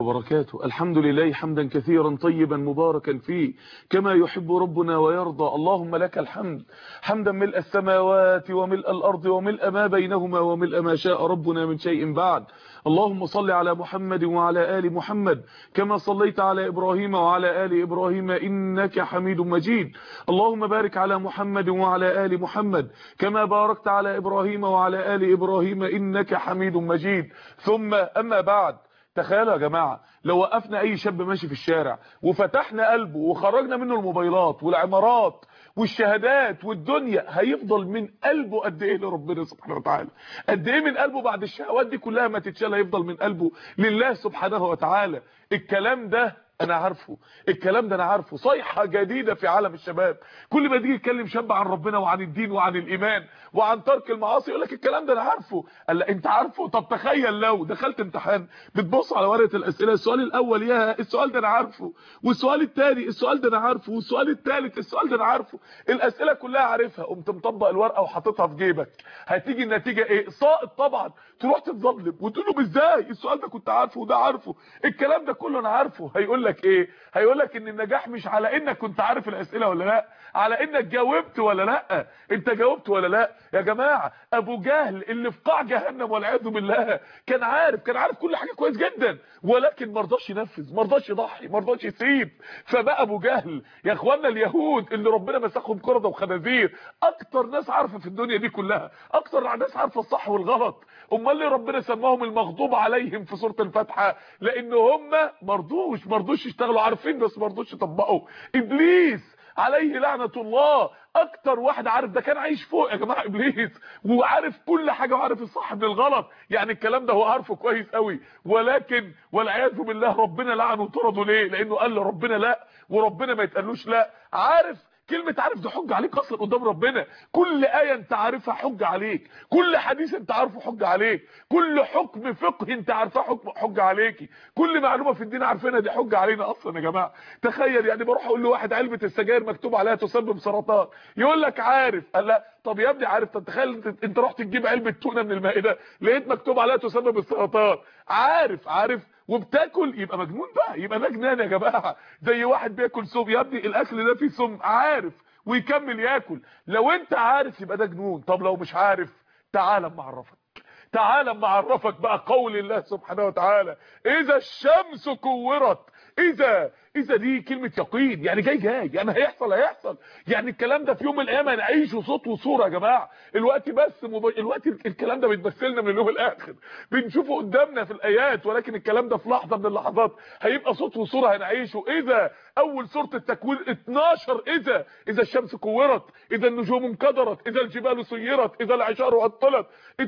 وبركاته الحمد لله حمدا كثيرا طيبا مباركا فيه كما يحب ربنا ويرضى اللهم لك الحمد حمدا ملء السماوات وملء الأرض وملء ما بينهما وملء ما شاء ربنا من شيء بعد اللهم صل على محمد وعلى آل محمد كما صليت على إبراهيم وعلى آل إبراهيم إنك حميد مجيد اللهم بارك على محمد وعلى آل محمد كما باركت على إبراهيم وعلى آل إبراهيم إنك حميد مجيد ثم أما بعد تخيلوا يا جماعة لو وقفنا اي شاب ماشي في الشارع وفتحنا قلبه وخرجنا منه الموبايلات والعمارات والشهادات والدنيا هيفضل من قلبه قد ايه لربنا سبحانه وتعالى قد ايه من قلبه بعد الشهوات دي كلها ما تتشال هيفضل من قلبه لله سبحانه وتعالى الكلام ده انا عارفه الكلام ده انا عارفه صيحة جديدة في عالم الشباب كل ما تيجي يتكلم شاب عن ربنا وعن الدين وعن الايمان وعن ترك المعاصي يقول لك الكلام ده انا عارفه قال لا انت عارفه طب تخيل لو دخلت امتحان بتبص على ورقه الاسئله السؤال الاول يا السؤال ده انا عارفه والسؤال الثاني السؤال ده انا عارفه والسؤال الثالث السؤال ده انا عارفه الاسئله كلها عارفها قمت مطبق الورقه وحاططها في جيبك هتيجي النتيجه ايه ساقط طبعا تروح تتظلم وتقول له ازاي السؤال ده كنت عارفه وده عارفه الكلام ده كله انا عارفه هيقول لك ايه هيقول لك ان النجاح مش على انك كنت عارف الاسئله ولا لا على انك جاوبت ولا لا انت جاوبت ولا لا يا جماعه ابو جهل اللي في قاع جهنم والعياذ بالله كان عارف كان عارف كل حاجه كويس جدا ولكن ما رضاش ينفذ ما رضاش يضحي ما رضاش يسيب فبقى ابو جهل يا اخوانا اليهود اللي ربنا مسخهم قرده وخنازير اكتر ناس عارفه في الدنيا دي كلها اكتر ناس عارفه الصح والغلط امال ليه ربنا سماهم المغضوب عليهم في سوره الفاتحه لان هم ما رضوش ما رضوش يشتغلوا عارفين بس ما رضوش يطبقوا ابليس عليه لعنة الله اكتر واحد عارف ده كان عايش فوق يا جماعة ابليس وعارف كل حاجة وعارف الصح من الغلط يعني الكلام ده هو عارفه كويس قوي ولكن والعياذ بالله ربنا لعنه وطرده ليه لانه قال لربنا لا وربنا ما يتقالوش لا عارف كلمة عارف دي حجة عليك اصلا قدام ربنا كل آية انت عارفها حجة عليك كل حديث انت عارفه حجة عليك كل حكم فقه انت عارفاه حكم حجة عليكي كل معلومة في الدين عارفينها دي حجة علينا اصلا يا جماعة تخيل يعني بروح اقول لواحد علبة السجاير مكتوب عليها تسبب سرطان يقول لك عارف قال لا طب يا ابني عارف طب تخيل انت, انت رحت تجيب علبة تونة من المائدة لقيت مكتوب عليها تسبب السرطان عارف عارف وبتاكل يبقى مجنون بقى يبقى ده جنان يا جماعه زي واحد بياكل سم يا ابني الاكل ده فيه سم عارف ويكمل ياكل لو انت عارف يبقى ده جنون طب لو مش عارف تعال اما اعرفك تعال اما اعرفك بقى قول الله سبحانه وتعالى اذا الشمس كورت اذا اذا دي كلمة يقين يعني جاي جاي يعني هيحصل هيحصل يعني الكلام ده في يوم من الايام هنعيشه صوت وصورة يا جماعة الوقت بس مب... الوقت الكلام ده بيتمثلنا من اليوم الاخر بنشوفه قدامنا في الايات ولكن الكلام ده في لحظة من اللحظات هيبقى صوت وصورة هنعيشه اذا اول سورة التكوير 12 اذا اذا الشمس كورت اذا النجوم انكدرت اذا الجبال سيرت اذا العشار عطلت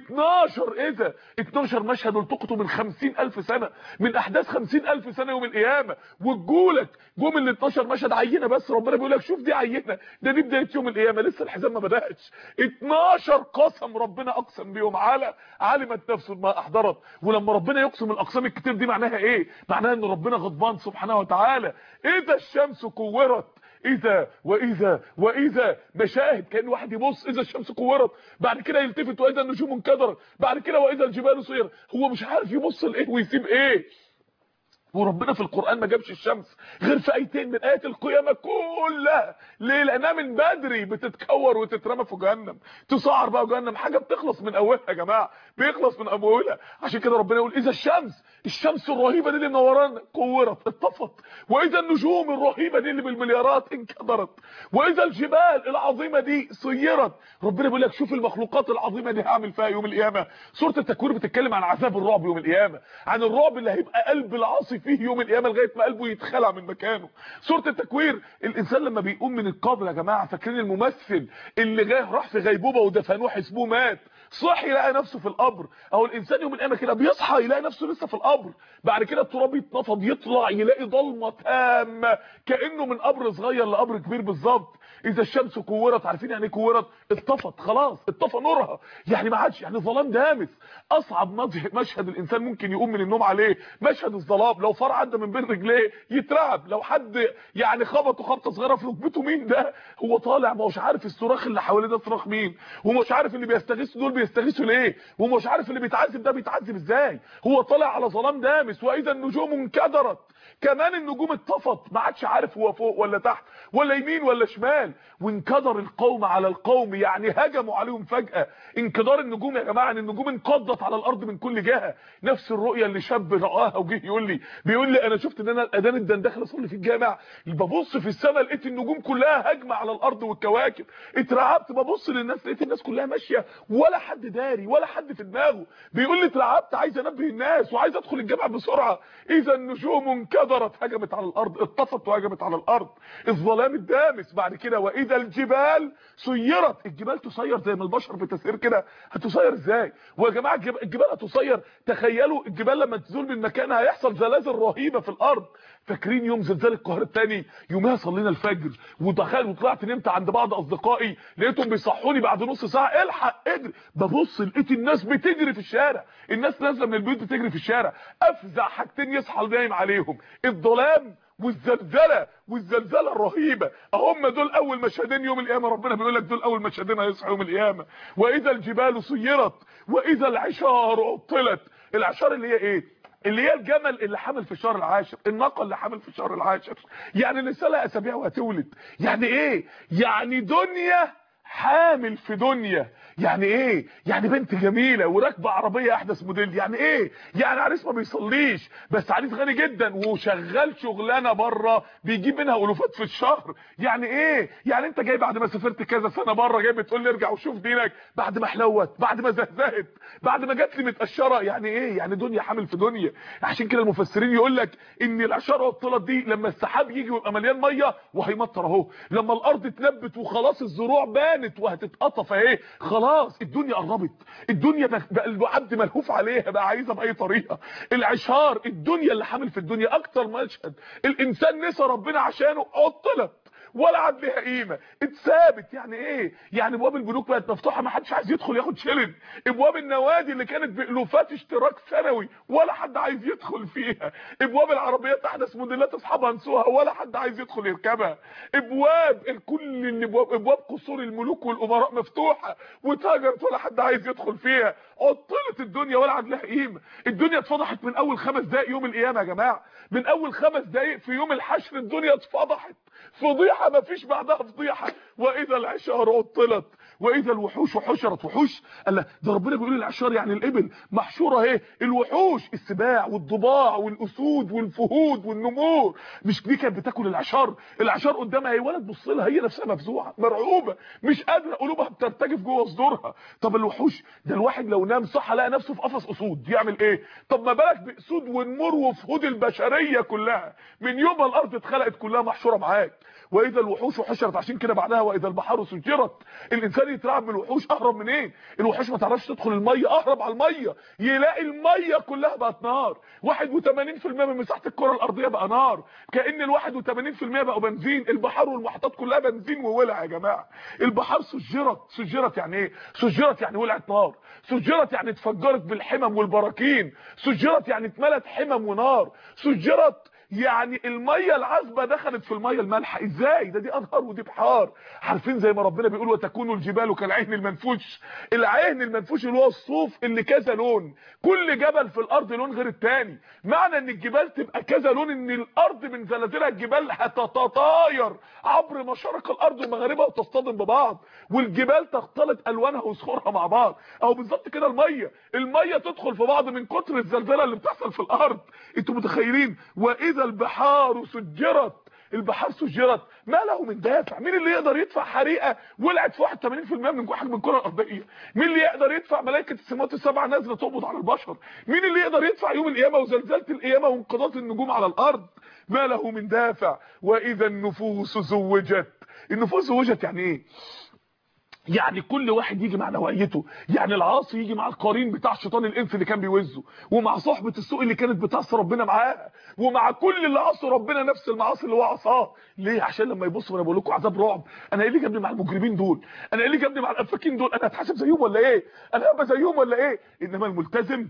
12 اذا 12 مشهد التقطوا من 50000 سنة من احداث 50000 سنة يوم القيامة والجول لك جم ال 12 مشهد عينه بس ربنا بيقول لك شوف دي عينه ده دي بدايه يوم القيامه لسه الحزام ما بداش 12 قسم ربنا اقسم بيهم على علمت نفس ما احضرت ولما ربنا يقسم الاقسام الكتير دي معناها ايه معناها ان ربنا غضبان سبحانه وتعالى اذا الشمس كورت اذا واذا واذا مشاهد كان واحد يبص اذا الشمس كورت بعد كده يلتفت واذا النجوم انكدرت بعد كده واذا الجبال سيرت هو مش عارف يبص لايه ويسيب ايه وربنا في القرآن ما جابش الشمس غير في ايتين من ايات القيامة كلها ليه لانها من بدري بتتكور وتترمى في جهنم تصعر بقى جهنم حاجة بتخلص من اولها يا جماعة بيخلص من اولها عشان كده ربنا يقول اذا الشمس الشمس الرهيبة دي اللي منورانا كورت اتطفت واذا النجوم الرهيبة دي اللي بالمليارات انكدرت واذا الجبال العظيمة دي سيرت ربنا بيقول لك شوف المخلوقات العظيمة دي هعمل فيها يوم القيامة سورة التكوير بتتكلم عن عذاب الرعب يوم القيامة عن الرعب اللي هيبقى قلب العاصي فيه يوم القيامه لغايه ما قلبه يتخلع من مكانه سوره التكوير الانسان لما بيقوم من القبر يا جماعه فاكرين الممثل اللي جه راح في غيبوبه ودفنوه حسبوه مات صحي يلاقي نفسه في القبر او الانسان يوم القيامه كده بيصحى يلاقي نفسه لسه في القبر بعد كده التراب يتنفض يطلع يلاقي ضلمه تامه كانه من قبر صغير لقبر كبير بالظبط اذا الشمس كورت عارفين يعني ايه كورت اتطفت خلاص اتطفى نورها يعني ما عادش يعني ظلام دامس اصعب مشهد الانسان ممكن يقوم من النوم عليه مشهد الظلام لو فار عدى من بين رجليه يترعب لو حد يعني خبطه خبطه صغيره في ركبته مين ده هو طالع ما هوش عارف الصراخ اللي حواليه ده صراخ مين ومش عارف اللي بيستغيثوا دول بيستغيثوا ليه ومش عارف اللي بيتعذب ده بيتعذب ازاي هو طالع على ظلام دامس واذا النجوم انكدرت كمان النجوم اتطفت ما عادش عارف هو فوق ولا تحت ولا يمين ولا شمال وانكدر القوم على القوم يعني هجموا عليهم فجأة انكدار النجوم يا جماعه ان النجوم انقضت على الارض من كل جهه نفس الرؤيه اللي شاب رآها وجه يقول لي بيقول لي انا شفت ان انا الاذان الدن داخل اصلي في الجامع ببص في السماء لقيت النجوم كلها هجمه على الارض والكواكب اترعبت ببص للناس لقيت الناس كلها ماشيه ولا حد داري ولا حد في دماغه بيقول لي اترعبت عايز انبه الناس وعايز ادخل الجامع بسرعه اذا النجوم انكدرت هجمت على الارض اتطفت وهجمت على الارض الظلام الدامس بعد كده واذا الجبال سيرت الجبال تسير زي ما البشر بتسير كده هتسير ازاي ويا جماعه الجبال هتسير تخيلوا الجبال لما تزول من مكانها هيحصل زلازل رهيبه في الارض فاكرين يوم زلزال القاهره الثاني يومها صلينا الفجر ودخلت وطلعت نمت عند بعض اصدقائي لقيتهم بيصحوني بعد نص ساعه الحق اجري ببص لقيت الناس بتجري في الشارع الناس نازله من البيوت بتجري في الشارع افزع حاجتين يصحى نايم عليهم الظلام والزلزله والزلزله الرهيبه هم دول اول مشهدين يوم القيامه ربنا بيقول لك دول اول مشهدين هيصحوا يوم القيامه واذا الجبال سيرت واذا العشار عطلت العشار اللي هي ايه اللي هي الجمل اللي حامل في الشهر العاشر الناقه اللي حامل في الشهر العاشر يعني لسه لها اسابيع وهتولد يعني ايه يعني دنيا حامل في دنيا يعني ايه يعني بنت جميله وراكبه عربيه احدث موديل يعني ايه يعني عريس ما بيصليش بس عريس غني جدا وشغال شغلانه بره بيجيب منها الوفات في الشهر يعني ايه يعني انت جاي بعد ما سافرت كذا سنه بره جاي بتقول لي ارجع وشوف دينك بعد ما حلوت بعد ما زهزهت بعد ما جات لي متقشره يعني ايه يعني دنيا حامل في دنيا عشان كده المفسرين يقول لك ان العشاره والطلط دي لما السحاب يجي ويبقى مليان ميه وهيمطر اهو لما الارض تنبت وخلاص الزروع بانت وهتتقطف اهي خلاص الدنيا قربت الدنيا بقى العبد ملهوف عليها بقى عايزها باي طريقه العشار الدنيا اللي حامل في الدنيا اكتر مشهد الانسان نسى ربنا عشانه عطلت ولا عاد ليها قيمه اتثابت يعني ايه يعني ابواب البنوك بقت مفتوحه ما حدش عايز يدخل ياخد شيلن ابواب النوادي اللي كانت بالوفات اشتراك سنوي ولا حد عايز يدخل فيها ابواب العربيات احدث موديلات اصحابها انسوها ولا حد عايز يدخل يركبها ابواب الكل الابواب ابواب قصور الملوك والامراء مفتوحه واتهجرت ولا حد عايز يدخل فيها عطلت الدنيا ولا عاد لها قيمه الدنيا اتفضحت من اول خمس دقائق يوم القيامه يا جماعه من اول خمس دقائق في يوم الحشر الدنيا اتفضحت فضيحه ما فيش بعدها فضيحه واذا العشار عطلت واذا الوحوش حشرت وحوش قال ده ربنا بيقول العشار يعني الابل محشوره اهي الوحوش السباع والضباع والاسود والفهود والنمور مش دي كانت بتاكل العشار العشار قدامها هي ولا تبص لها هي نفسها مفزوعه مرعوبه مش قادره قلوبها بترتجف جوه صدورها طب الوحوش ده الواحد لو نام صح لقى نفسه في قفص اسود يعمل ايه طب ما بالك باسود ونمور وفهود البشريه كلها من يوم ما الارض اتخلقت كلها محشوره معاك واذا الوحوش حشرت عشان كده بعدها واذا البحار سجرت الانسان يترعب من الوحوش اهرب منين إيه؟ الوحوش ما تعرفش تدخل الميه اهرب على الميه يلاقي الميه كلها بقت نار 81% من مساحه الكره الارضيه بقى نار كان ال 81% بقوا بنزين البحار والمحيطات كلها بنزين وولع يا جماعه البحار سجرت سجرت يعني ايه سجرت يعني ولعت نار سجرت يعني اتفجرت بالحمم والبراكين سجرت يعني اتملت حمم ونار سجرت يعني الميه العذبه دخلت في الميه المالحه ازاي ده دي انهار ودي بحار عارفين زي ما ربنا بيقول وتكون الجبال كالعهن المنفوش العهن المنفوش اللي هو الصوف اللي كذا لون كل جبل في الارض لون غير التاني معنى ان الجبال تبقى كذا لون ان الارض من زلازلها الجبال هتتطاير عبر مشارق الارض ومغاربها وتصطدم ببعض والجبال تختلط الوانها وصخورها مع بعض او بالظبط كده الميه الميه تدخل في بعض من كتر الزلزله اللي بتحصل في الارض انتوا متخيلين واذا البحار سجرت البحار سجرت ما له من دافع مين اللي يقدر يدفع حريقه ولعت في 81% من حجم الكره الارضيه مين اللي يقدر يدفع ملائكه السماوات السبع نازله تقبض على البشر مين اللي يقدر يدفع يوم القيامه وزلزله القيامه وانقضاض النجوم على الارض ما له من دافع واذا النفوس زوجت النفوس زوجت يعني ايه يعني كل واحد يجي مع نوعيته يعني العاصي يجي مع القرين بتاع شيطان الانس اللي كان بيوزه ومع صحبه السوء اللي كانت بتعصي ربنا معاه ومع كل اللي عصوا ربنا نفس المعاصي اللي هو عصاه ليه عشان لما يبصوا وانا بقول لكم عذاب رعب انا ايه اللي جابني مع المجرمين دول انا ايه اللي جابني مع الافاكين دول انا هتحاسب زيهم ولا ايه انا هبقى زيهم ولا ايه انما الملتزم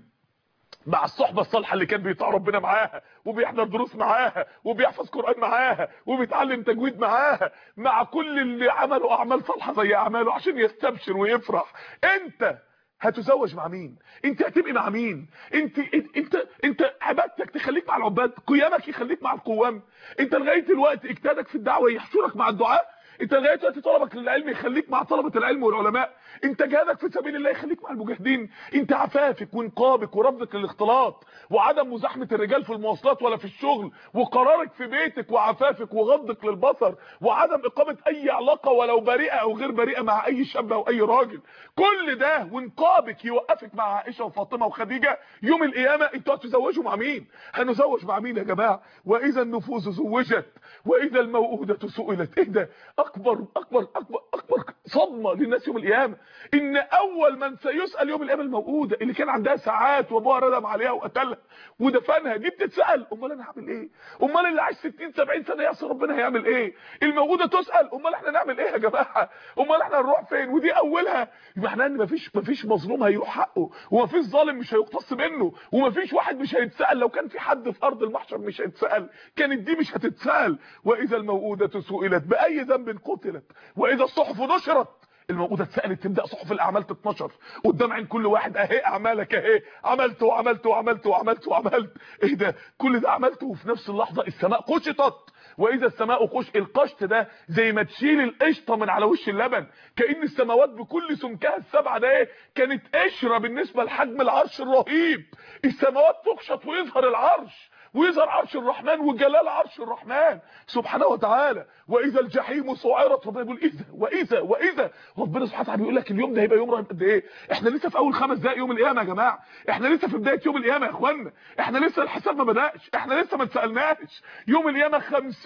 مع الصحبة الصالحة اللي كان بيطاع ربنا معاها وبيحضر دروس معاها وبيحفظ قرآن معاها وبيتعلم تجويد معاها مع كل اللي عملوا أعمال صالحة زي أعماله عشان يستبشر ويفرح أنت هتزوج مع مين انت هتبقى مع مين انت انت انت عبادتك تخليك مع العباد قيامك يخليك مع القوام انت لغايه الوقت اجتهادك في الدعوه يحشرك مع الدعاء انت لغايه دلوقتي طلبك للعلم يخليك مع طلبه العلم والعلماء انت جهادك في سبيل الله يخليك مع المجاهدين انت عفافك وانقابك ورفضك للاختلاط وعدم مزاحمه الرجال في المواصلات ولا في الشغل وقرارك في بيتك وعفافك وغضك للبصر وعدم اقامه اي علاقه ولو بريئه او غير بريئه مع اي شاب او اي راجل كل ده وانقابك يوقفك مع عائشه وفاطمه وخديجه يوم القيامه انتوا هتزوجوا مع مين هنزوج مع مين يا جماعه واذا النفوس زوجت واذا الموءوده سئلت ايه ده اكبر اكبر اكبر اكبر صدمه للناس يوم القيامه ان اول من سيسال يوم القيامه الموءوده اللي كان عندها ساعات وابوها ردم عليها وقتلها ودفنها دي بتتسال امال انا هعمل ايه امال اللي عايش 60 70 سنه يعصي ربنا هيعمل ايه الموءوده تسال امال احنا نعمل ايه يا جماعه امال احنا هنروح فين ودي اولها يبقى احنا ان مفيش مفيش مظلوم هيروح حقه ومفيش ظالم مش هيقتص منه ومفيش واحد مش هيتسال لو كان في حد في ارض المحشر مش هيتسال كانت دي مش هتتسال واذا الموءوده سئلت باي ذنب قتلت واذا الصحف نشرت الموءودة اتسالت تبدا صحف الاعمال تتنشر قدام عين كل واحد اهي اعمالك اهي عملت وعملت وعملت وعملت وعملت ايه ده كل ده عملته وفي نفس اللحظه السماء قشطت واذا السماء قش القشط ده زي ما تشيل القشطه من على وش اللبن كان السماوات بكل سمكها السبعه ده ايه كانت قشره بالنسبه لحجم العرش الرهيب السماوات تقشط ويظهر العرش ويظهر عرش الرحمن وجلال عرش الرحمن سبحانه وتعالى واذا الجحيم سعرت ربنا بيقول اذا واذا واذا ربنا سبحانه وتعالى بيقول لك اليوم ده هيبقى يوم رهيب قد ايه احنا لسه في اول خمس دقائق يوم القيامه يا جماعه احنا لسه في بدايه يوم القيامه يا اخوانا احنا لسه الحساب ما بداش احنا لسه ما اتسالناش يوم القيامه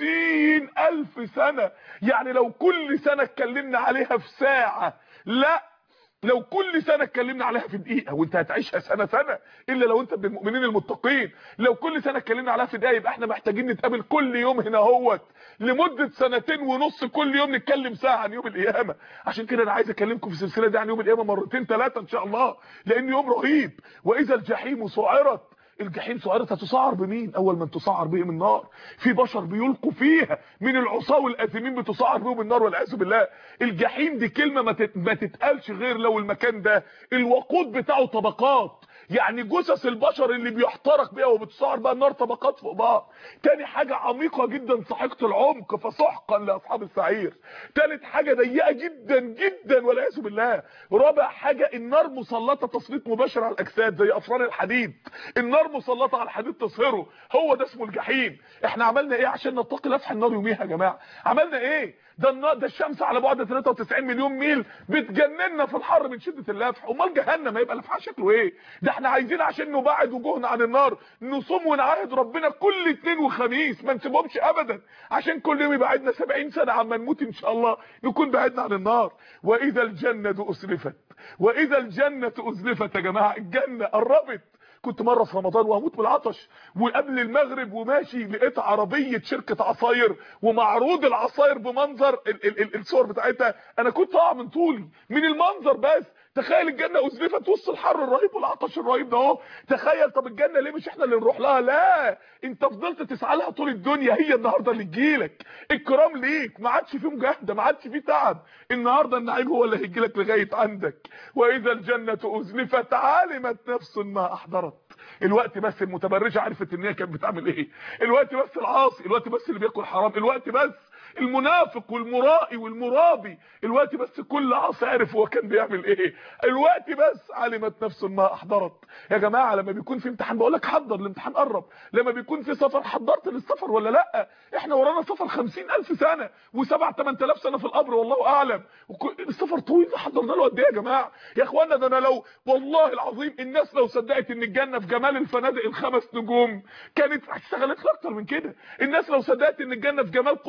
50000 سنه يعني لو كل سنه اتكلمنا عليها في ساعه لا لو كل سنة اتكلمنا عليها في دقيقة وانت هتعيشها سنة سنة الا لو انت من المؤمنين المتقين لو كل سنة اتكلمنا عليها في دقيقة يبقى احنا محتاجين نتقابل كل يوم هنا اهوت لمدة سنتين ونص كل يوم نتكلم ساعة عن يوم القيامة عشان كده انا عايز اكلمكم في السلسلة دي عن يوم القيامة مرتين ثلاثة ان شاء الله لان يوم رهيب واذا الجحيم سعرت الجحيم سعرت هتسعر بمين اول من تسعر بهم النار في بشر بيلقوا فيها من العصاه والاثمين بتسعر بهم النار والعياذ بالله الجحيم دي كلمه ما, تت... ما تتقالش غير لو المكان ده الوقود بتاعه طبقات يعني جثث البشر اللي بيحترق بيها وبتسعر بقى النار طبقات فوق بعض تاني حاجه عميقه جدا سحيقه العمق فسحقا لاصحاب السعير تالت حاجه ضيقه جدا جدا والعياذ بالله رابع حاجه النار مسلطه تسليط مباشر على الاجساد زي افران الحديد النار مسلطه على الحديد تصهره هو ده اسمه الجحيم احنا عملنا ايه عشان نتقي لفح النار يوميها يا جماعه عملنا ايه ده النار ده الشمس على بعد 93 مليون ميل بتجننا في الحر من شده اللفح امال جهنم هيبقى لفحها شكله ايه ده احنا عايزين عشان نبعد وجوهنا عن النار نصوم ونعاهد ربنا كل اثنين وخميس ما نسيبهمش ابدا عشان كل يوم يبعدنا 70 سنه عما نموت ان شاء الله نكون بعدنا عن النار واذا الجنه اسلفت واذا الجنه ازلفت يا جماعه الجنه قربت كنت مره في رمضان وهموت بالعطش وقبل المغرب وماشي لقيت عربيه شركه عصاير ومعروض العصاير بمنظر ال ال ال الصور بتاعتها انا كنت اقع من طولي من المنظر بس تخيل الجنه ازلفت وسط الحر الرهيب والعطش الرهيب ده اهو تخيل طب الجنه ليه مش احنا اللي نروح لها لا انت فضلت تسعى لها طول الدنيا هي النهارده اللي تجيلك الكرام ليك ما عادش فيه مجاهده ما عادش فيه تعب النهارده النعيم هو اللي هيجي لك لغايه عندك واذا الجنه ازلفت علمت نفس ما احضرت الوقت بس المتبرجه عرفت ان هي كانت بتعمل ايه الوقت بس العاصي الوقت بس اللي بياكل حرام الوقت بس المنافق والمرائي والمرابي الوقت بس كل عاصي عارف هو كان بيعمل ايه الوقت بس علمت نفس ما احضرت يا جماعه لما بيكون في امتحان بقول لك حضر الامتحان قرب لما بيكون في سفر حضرت للسفر ولا لا احنا ورانا سفر 50000 سنه و7 8000 سنه في القبر والله اعلم السفر طويل حضرنا له قد ايه يا جماعه يا اخوانا ده انا لو والله العظيم الناس لو صدقت ان الجنه في جمال الفنادق الخمس نجوم كانت اشتغلت اكتر من كده الناس لو صدقت ان الجنه في جمال قصور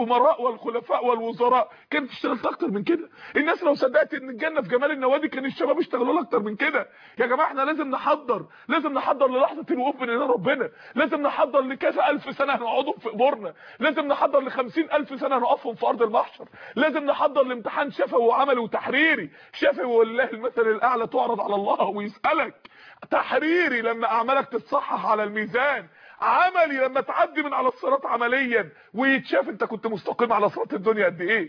الامراء والخلفاء والوزراء كانت اشتغلت اكتر من كده الناس لو صدقت ان الجنه في جمال النوادي كان الشباب اشتغلوا اكتر من كده يا جماعه احنا لازم نحضر لازم نحضر للحظه الوقوف بين ايدين ربنا لازم نحضر لكذا الف سنه هنقعدهم في قبورنا لازم نحضر ل الف سنه هنقفهم في ارض المحشر لازم نحضر لامتحان شفوي وعملي وتحريري شفوي والله المثل الاعلى تعرض على الله ويسالك تحريري لما اعمالك تتصحح على الميزان عملي لما تعدي من على الصراط عمليا ويتشاف انت كنت مستقيم على صراط الدنيا قد ايه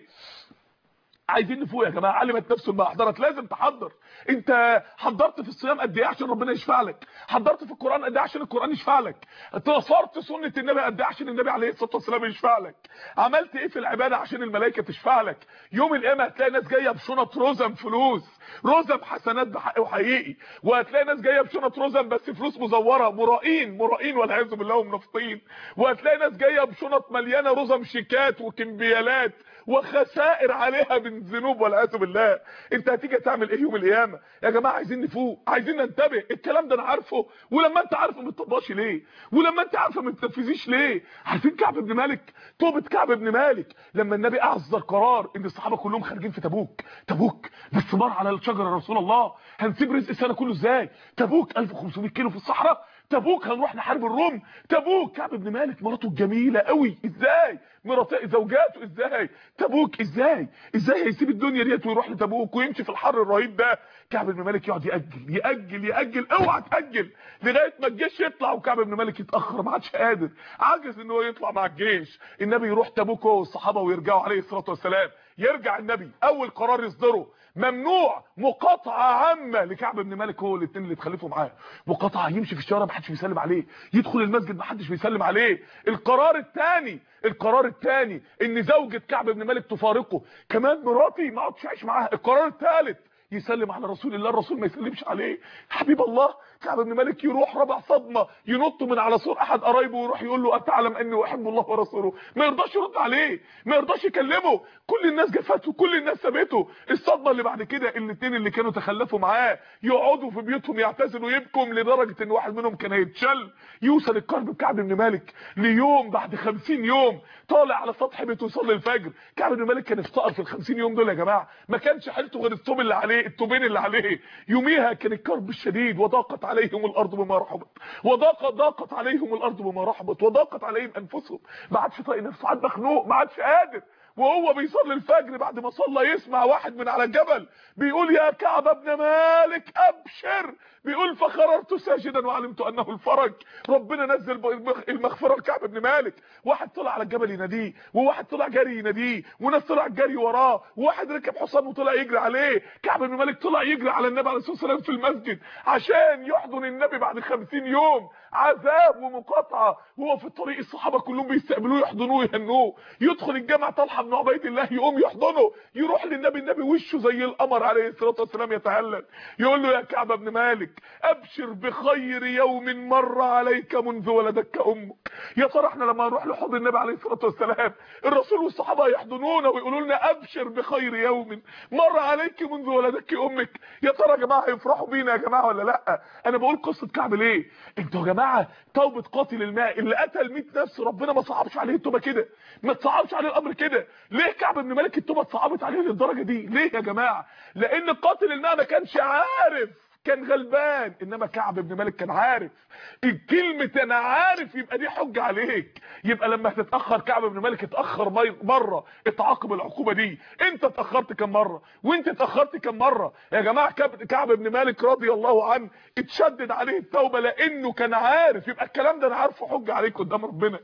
عايزين نفوق يا جماعه علمت نفسه ما احضرت لازم تحضر انت حضرت في الصيام قد ايه عشان ربنا يشفع لك حضرت في القران قد ايه عشان القران يشفع لك نصرت سنه النبي قد ايه عشان النبي عليه الصلاه والسلام يشفع لك عملت ايه في العباده عشان الملائكه تشفع لك يوم القيامه هتلاقي ناس جايه بشنط رزم فلوس رزم حسنات بحق وحقيقي وهتلاقي ناس جايه بشنط رزم بس فلوس مزوره مرائين مرائين والعياذ بالله ومنافقين وهتلاقي ناس جايه بشنط مليانه رزم شيكات وكمبيالات وخسائر عليها من ذنوب والعياذ بالله انت هتيجي تعمل ايه يوم القيامه يا جماعه عايزين نفوق عايزين ننتبه الكلام ده انا عارفه ولما انت عارفه ما تطبقش ليه ولما انت عارفه ما تنفذيش ليه عارفين كعب بن مالك توبه كعب بن مالك لما النبي اعذر قرار ان الصحابه كلهم خارجين في تبوك تبوك بس مر على الشجره يا رسول الله هنسيب رزق السنه كله ازاي تبوك 1500 كيلو في الصحراء تبوك هنروح نحارب الروم تبوك كعب بن مالك مراته الجميله قوي ازاي مرات زوجاته ازاي تبوك ازاي ازاي هيسيب الدنيا ديت ويروح لتبوك ويمشي في الحر الرهيب ده كعب بن مالك يقعد ياجل ياجل ياجل اوعى تاجل لغايه ما الجيش يطلع وكعب بن مالك يتاخر ما عادش قادر عاجز ان هو يطلع مع الجيش النبي يروح تبوك هو والصحابه ويرجعوا عليه الصلاه والسلام يرجع النبي اول قرار يصدره ممنوع مقاطعه عامه لكعب بن مالك هو الاثنين اللي اتخلفوا معاه مقاطعه يمشي في الشارع ما حدش بيسلم عليه يدخل المسجد ما حدش بيسلم عليه القرار الثاني القرار الثاني ان زوجة كعب بن مالك تفارقه كمان مراتي ما اقعدش اعيش معاها القرار الثالث يسلم على رسول الله الرسول ما يسلمش عليه حبيب الله كعب بن مالك يروح ربع صدمه ينط من على سور احد قرايبه ويروح يقول له اتعلم اني احب الله ورسوله ما يرضاش يرد عليه ما يرضاش يكلمه كل الناس جفته كل الناس سابته الصدمه اللي بعد كده الاثنين اللي كانوا تخلفوا معاه يقعدوا في بيوتهم يعتزلوا يبكوا لدرجه ان واحد منهم كان هيتشل يوصل الكرب بكعب بن مالك ليوم بعد 50 يوم طالع على سطح بيته يصلي الفجر كعب بن مالك كان افتقر في ال 50 يوم دول يا جماعه ما كانش حالته غير الثوب اللي عليه الثوبين اللي عليه يوميها كان الكرب الشديد وضاقت عليهم الارض بما رحبت وضاقت ضاقت عليهم الارض بما رحبت وضاقت عليهم انفسهم ما عادش طايق نفسه عاد مخنوق ما عادش قادر وهو بيصلي الفجر بعد ما صلى يسمع واحد من على الجبل بيقول يا كعب ابن مالك ابشر بيقول فخررت ساجدا وعلمت انه الفرج ربنا نزل المغفره لكعب بن مالك واحد طلع على الجبل يناديه وواحد طلع جري يناديه وناس طلع جري وراه وواحد ركب حصان وطلع يجري عليه كعب بن مالك طلع يجري على النبي عليه الصلاه والسلام في المسجد عشان يحضن النبي بعد 50 يوم عذاب ومقاطعه وهو في الطريق الصحابه كلهم بيستقبلوه يحضنوه يهنوه يدخل الجامع طلحه بن عبيد الله يقوم يحضنه يروح للنبي النبي وشه زي القمر عليه الصلاه والسلام يتهلل يقول له يا كعب بن مالك ابشر بخير يوم مر عليك منذ ولدتك امك يا ترى احنا لما نروح لحضن النبي عليه الصلاه والسلام الرسول والصحابه يحضنونا ويقولوا لنا ابشر بخير يوم مر عليك منذ ولدتك امك يا ترى يا جماعه هيفرحوا بينا يا جماعه ولا لا انا بقول قصه كعب ليه انتوا يا جماعه توبه قاتل الماء اللي قتل 100 نفس ربنا ما صعبش عليه التوبه كده ما تصعبش عليه الامر كده ليه كعب بن مالك التوبه اتصعبت عليه للدرجه دي ليه يا جماعه لان قاتل الماء ما كانش عارف كان غلبان انما كعب بن مالك كان عارف الكلمه انا عارف يبقى دي حجه عليك يبقى لما هتتاخر كعب بن مالك اتاخر مره اتعاقب العقوبه دي انت اتاخرت كم مره وانت اتاخرت كم مره يا جماعه كعب بن مالك رضي الله عنه اتشدد عليه التوبه لانه كان عارف يبقى الكلام ده انا عارفه حجه عليك قدام ربنا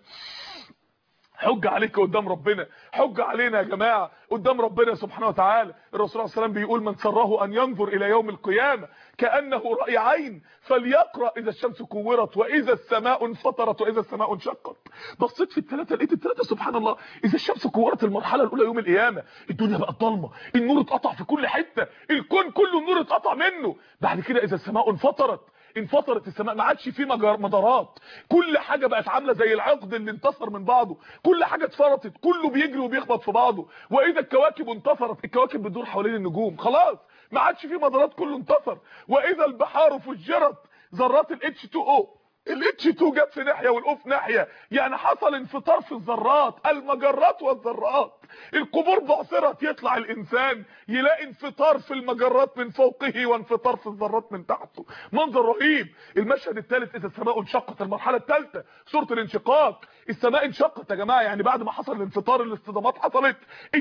حجة عليك قدام ربنا حجة علينا يا جماعة قدام ربنا سبحانه وتعالى الرسول صلى الله عليه وسلم بيقول من سره أن ينظر إلى يوم القيامة كأنه رأي عين فليقرأ إذا الشمس كورت وإذا السماء انفطرت وإذا السماء انشقت بصيت في الثلاثة لقيت الثلاثة سبحان الله إذا الشمس كورت المرحلة الأولى يوم القيامة الدنيا بقت ضلمة النور اتقطع في كل حتة الكون كله النور اتقطع منه بعد كده إذا السماء انفطرت انفطرت السماء ما عادش في مدارات كل حاجه بقت عامله زي العقد اللي انتصر من بعضه كل حاجه اتفرطت كله بيجري وبيخبط في بعضه واذا الكواكب انتصرت الكواكب بتدور حوالين النجوم خلاص ما عادش في مدارات كله انتصر واذا البحار فجرت ذرات الاتش 2 او الاتش 2 جت في ناحيه والاو في ناحيه يعني حصل انفطار في الذرات المجرات والذرات القبور بعثرت يطلع الانسان يلاقي انفطار في المجرات من فوقه وانفطار في الذرات من تحته منظر رهيب المشهد الثالث اذا السماء انشقت المرحله الثالثه سوره الانشقاق السماء انشقت يا جماعه يعني بعد ما حصل الانفطار الاصطدامات حصلت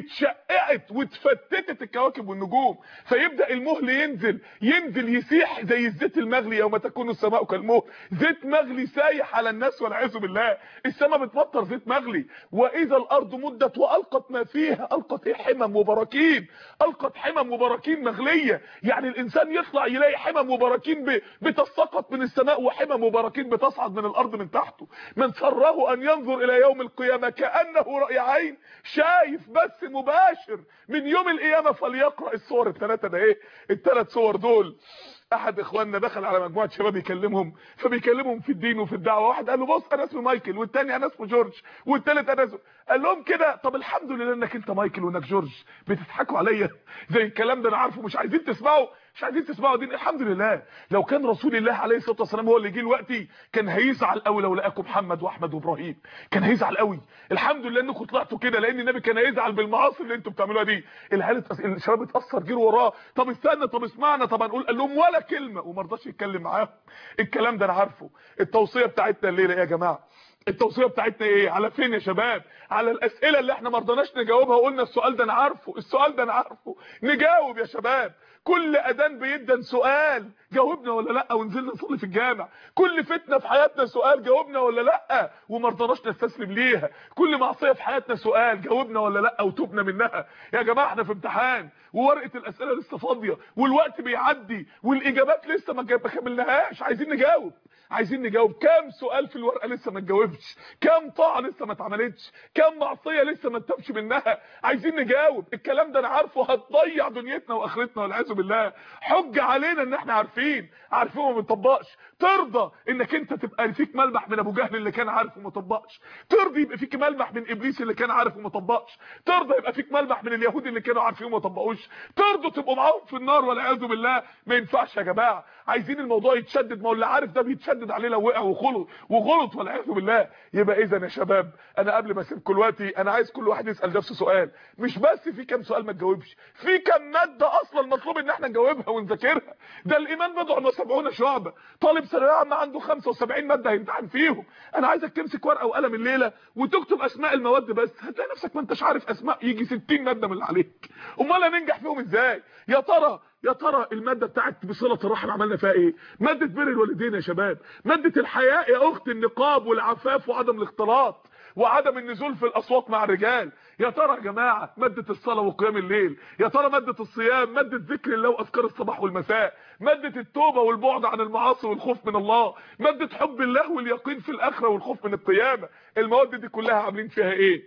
اتشققت واتفتتت الكواكب والنجوم فيبدا المهل ينزل ينزل يسيح زي الزيت المغلي يوم تكون السماء كالمهل زيت مغلي سايح على الناس والعياذ بالله السماء بتمطر زيت مغلي واذا الارض مدت والقت ما فيها القت ايه حمم وبراكين القت حمم وبراكين مغليه يعني الانسان يطلع يلاقي حمم وبراكين بتسقط من السماء وحمم وبراكين بتصعد من الارض من تحته من سره ان ينظر الى يوم القيامه كانه راي عين شايف بس مباشر من يوم القيامه فليقرا الصور الثلاثه ده ايه الثلاث صور دول احد اخواننا دخل على مجموعه شباب يكلمهم فبيكلمهم في الدين وفي الدعوه واحد قال له بص انا اسمي مايكل والتاني انا اسمه جورج والتالت انا اسمه قال لهم كده طب الحمد لله انك انت مايكل وانك جورج بتضحكوا عليا زي الكلام ده انا عارفه مش عايزين تسمعوا مش عايزين تسمعوا دين الحمد لله لو كان رسول الله عليه الصلاه والسلام هو اللي جه دلوقتي كان هيزعل قوي لو لقاكم محمد واحمد وابراهيم كان هيزعل قوي الحمد لله انكم طلعتوا كده لان النبي كان هيزعل بالمعاصي اللي انتم بتعملوها دي العيال الشباب اتاثر جروا وراه طب استنى طب اسمعنا طب هنقول قال لهم ولا كلمه وما رضاش يتكلم معاهم الكلام ده انا عارفه التوصيه بتاعتنا الليله ايه يا جماعه التوصيه بتاعتنا ايه على فين يا شباب على الاسئله اللي احنا ما رضناش نجاوبها وقلنا السؤال ده انا عارفه السؤال ده انا عارفه نجاوب يا شباب كل اذان بيدن سؤال جاوبنا ولا لا ونزلنا نصلي في الجامع كل فتنه في حياتنا سؤال جاوبنا ولا لا وما رضناش نستسلم ليها كل معصيه في حياتنا سؤال جاوبنا ولا لا وتوبنا منها يا جماعه احنا في امتحان وورقه الاسئله لسه فاضيه والوقت بيعدي والاجابات لسه ما كملناهاش عايزين نجاوب عايزين نجاوب كام سؤال في الورقه لسه ما اتجاوبش كام طاعه لسه ما اتعملتش كام معصيه لسه ما اتبش منها عايزين نجاوب الكلام ده انا عارفه هتضيع دنيتنا واخرتنا والعياذ بالله حج علينا ان احنا عارفين عارفين وما بنطبقش ترضى انك انت تبقى فيك ملمح من ابو جهل اللي كان عارف وما طبقش ترضى يبقى فيك ملمح من ابليس اللي كان عارف وما طبقش ترضى يبقى فيك ملمح من اليهود اللي كانوا عارفين وما طبقوش ترضوا تبقوا معاهم في النار والعياذ بالله ما ينفعش يا جماعه عايزين الموضوع يتشدد ما هو اللي عارف ده بيتشدد عليه لو وقع وغلط وغلط والعياذ بالله يبقى اذا يا شباب انا قبل ما اسيبكم دلوقتي انا عايز كل واحد يسال نفسه سؤال مش بس في كام سؤال ما تجاوبش في كام ماده اصلا مطلوب ان احنا نجاوبها ونذاكرها ده الايمان بضع وسبعون شعبه طالب ثانويه عامه عنده 75 ماده هيمتحن فيهم انا عايزك تمسك ورقه وقلم الليله وتكتب اسماء المواد بس هتلاقي نفسك ما انتش عارف اسماء يجي 60 ماده من اللي عليك امال هننجح فيهم ازاي يا ترى يا ترى الماده بتاعت بصله الرحم عملنا فيها ايه ماده بر الوالدين يا شباب ماده الحياء يا اخت النقاب والعفاف وعدم الاختلاط وعدم النزول في الاسواق مع الرجال يا ترى يا جماعه ماده الصلاه وقيام الليل يا ترى ماده الصيام ماده ذكر الله واذكار الصباح والمساء ماده التوبه والبعد عن المعاصي والخوف من الله ماده حب الله واليقين في الاخره والخوف من القيامه المواد دي كلها عاملين فيها ايه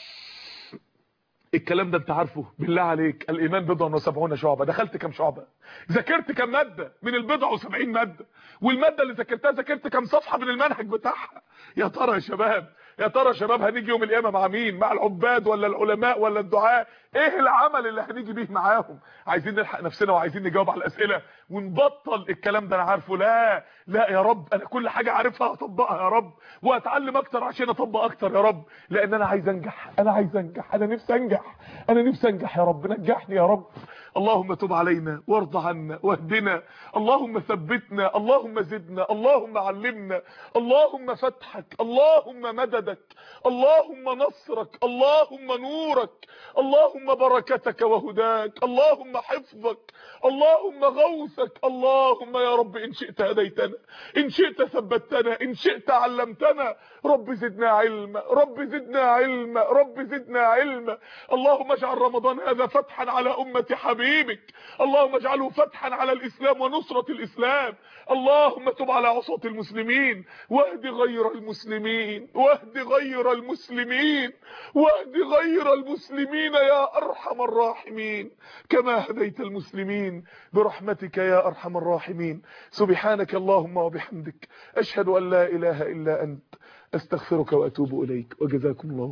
الكلام ده انت عارفه بالله عليك الايمان بضع وسبعون شعبه دخلت كام شعبه ذاكرت كام ماده من البضع وسبعين ماده والماده اللي ذاكرتها ذاكرت كام صفحه من المنهج بتاعها يا ترى يا شباب يا ترى يا شباب هنيجي يوم القيامه مع مين مع العباد ولا العلماء ولا الدعاء ايه العمل اللي هنيجي بيه معاهم عايزين نلحق نفسنا وعايزين نجاوب على الاسئله ونبطل الكلام ده انا عارفه لا لا يا رب انا كل حاجه عارفها هطبقها يا رب واتعلم اكتر عشان اطبق اكتر يا رب لان انا عايز انجح انا عايز انجح انا نفسي انجح انا نفسي انجح يا رب نجحني يا رب اللهم تب علينا وارض عنا واهدنا اللهم ثبتنا اللهم زدنا اللهم علمنا اللهم فتحك اللهم مددك اللهم نصرك اللهم نورك اللهم بركتك وهداك اللهم حفظك اللهم غوثك اللهم يا رب ان شئت هديتنا ان شئت ثبتنا ان شئت علمتنا رب زدنا علما رب زدنا علما رب زدنا علما اللهم اجعل رمضان هذا فتحا على امه حبيبك اللهم اجعله فتحا على الاسلام ونصره الاسلام اللهم تب على عصاة المسلمين واهد غير المسلمين واهد غير المسلمين واهد غير المسلمين يا ارحم الراحمين كما هديت المسلمين برحمتك يا ارحم الراحمين سبحانك اللهم وبحمدك اشهد ان لا اله الا انت استغفرك واتوب اليك وجزاكم الله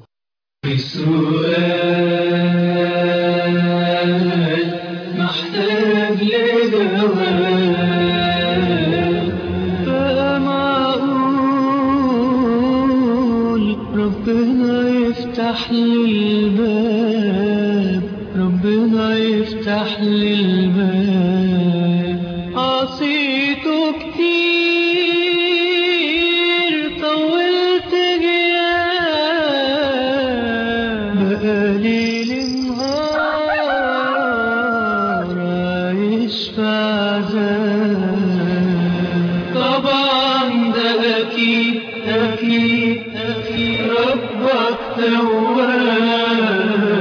السؤال محتاج لجواب فما يفتح لي الباب ربنا يفتح لي الباب عصيته كتير طولت غياب بقالي نهار عايش في عذاب طبعا ده أكيد أكيد أكيد ربك تواب